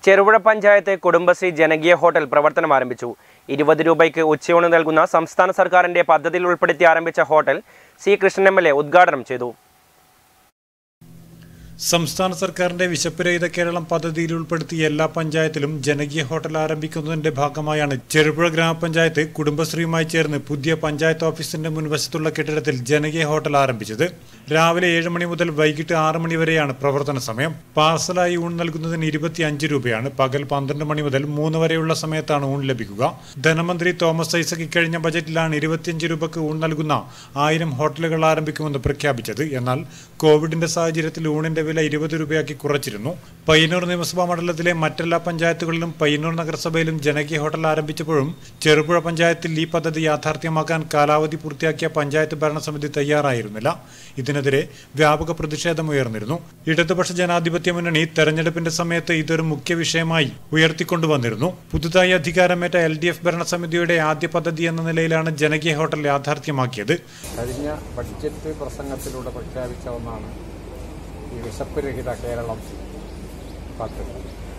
ചെറുപുഴ പഞ്ചായത്ത് കുടുംബശ്രീ ജനകീയ ഹോട്ടൽ പ്രവർത്തനം ആരംഭിച്ചു ഇരുപത് രൂപയ്ക്ക് ഉച്ചയൂണ് നൽകുന്ന സംസ്ഥാന സർക്കാരിന്റെ പദ്ധതിയിൽ ഉൾപ്പെടുത്തി ആരംഭിച്ച hotel C Krishnan M L A ഉദ്ഘാടനം ചെയ്തു സംസ്ഥാന സർക്കാരിന്റെ വിശപ്പുരഹിത കേരളം പദ്ധതിയിൽ ഉൾപ്പെടുത്തി എല്ലാ പഞ്ചായത്തിലും ജനകീയ ഹോട്ടൽ ആരംഭിക്കുന്നതിന്റെ ഭാഗമായാണ് ചെറുപുഴ ഗ്രാമപഞ്ചായത്ത് കുടുംബശ്രീയുമായി ചേർന്ന് പുതിയ പഞ്ചായത്ത് ഓഫീസിന്റെ മുൻവശത്തുള്ള കെട്ടിടത്തിൽ ജനകീയ ഹോട്ടൽ ആരംഭിച്ചത് രാവിലെ ഏഴ് മണി മുതൽ വൈകിട്ട് ആറ് മണി വരെയാണ് പ്രവർത്തന സമയം പാർസലായി ഊൺ നൽകുന്നതിന് ഇരുപത്തിയഞ്ച് രൂപയാണ് പകൽ പന്ത്രണ്ട് മണി മുതൽ മൂന്ന് വരെയുള്ള സമയത്താണ് ഊൺ ലഭിക്കുക ധനമന്ത്രി തോമസ് ഐസക് ഇക്കഴിഞ്ഞ ബജറ്റിലാണ് ഇരുപത്തിയഞ്ച് രൂപയ്ക്ക് ഊൺ നൽകുന്ന ആയിരം ഹോട്ടലുകൾ ആരംഭിക്കുമെന്ന് പ്രഖ്യാപിച്ചത് എന്നാൽ കോവിഡിന്റെ സാഹചര്യത്തിൽ ഊണിന്റെ വില ഇരുപത് രൂപയാക്കി കുറച്ചിരുന്നു പയ്യന്നൂർ നിയമസഭാ മണ്ഡലത്തിലെ മറ്റെല്ലാ പഞ്ചായത്തുകളിലും പയ്യന്നൂർ നഗരസഭയിലും ജനകീയ ഹോട്ടൽ ആരംഭിച്ചപ്പോഴും ചെറുപുഴ പഞ്ചായത്തിൽ ഈ പദ്ധതി യാഥാർത്ഥ്യമാക്കാൻ കാലാവധി പൂർത്തിയാക്കിയ പഞ്ചായത്ത് ഭരണസമിതി തയ്യാറായിരുന്നില്ല ഇതിനെതിരെ വ്യാപക പ്രതിഷേധമുയർന്നിരുന്നു ഇടതുപക്ഷ ജനാധിപത്യ മുന്നണി തെരഞ്ഞെടുപ്പിന്റെ സമയത്ത് ഇതൊരു മുഖ്യ വിഷയമായി ഉയർത്തിക്കൊണ്ടുവന്നിരുന്നു പുതുതായി അധികാരമേറ്റ എൽ ഡി എഫ് ഭരണസമിതിയുടെ ആദ്യ പദ്ധതി എന്ന നിലയിലാണ് ജനകീയ ഹോട്ടൽ യാഥാർത്ഥ്യമാക്കിയത് കഴിഞ്ഞ ബഡ്ജറ്റ് പ്രസംഗത്തിലൂടെ പ്രഖ്യാപിച്ച ഒന്നാണ് ഈ വിശപ്പ് രഹിത കേരളം പദ്ധതി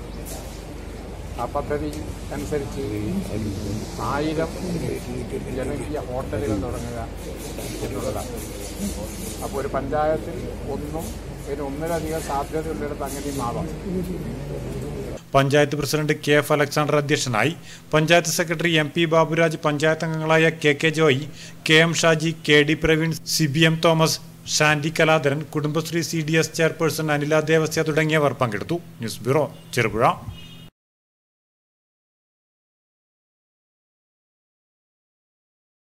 ആ പദ്ധതി അനുസരിച്ച് ആയിരം ജനകീയ ഹോട്ടലുകൾ തുടങ്ങുക എന്നുള്ളതാണ് അപ്പോൾ ഒരു പഞ്ചായത്തിൽ ഒന്നും ഇതിന് ഒന്നിലധികം സാധ്യതയുള്ളിടത്ത് അങ്ങനെയും ആവാം panchayat president K F Alexander അധ്യക്ഷനായി panchayat secretary M P Baburaj panchayat അംഗങ്ങളായ K K Joy K M Shaji K D Praveen C B M Thomas Shandy Kaladharan Kudumbashree C D S chairperson Anila Devasya തുടങ്ങിയവർ പങ്കെടുത്തു ന്യൂസ് ബ്യൂറോ ചെറുപുഴ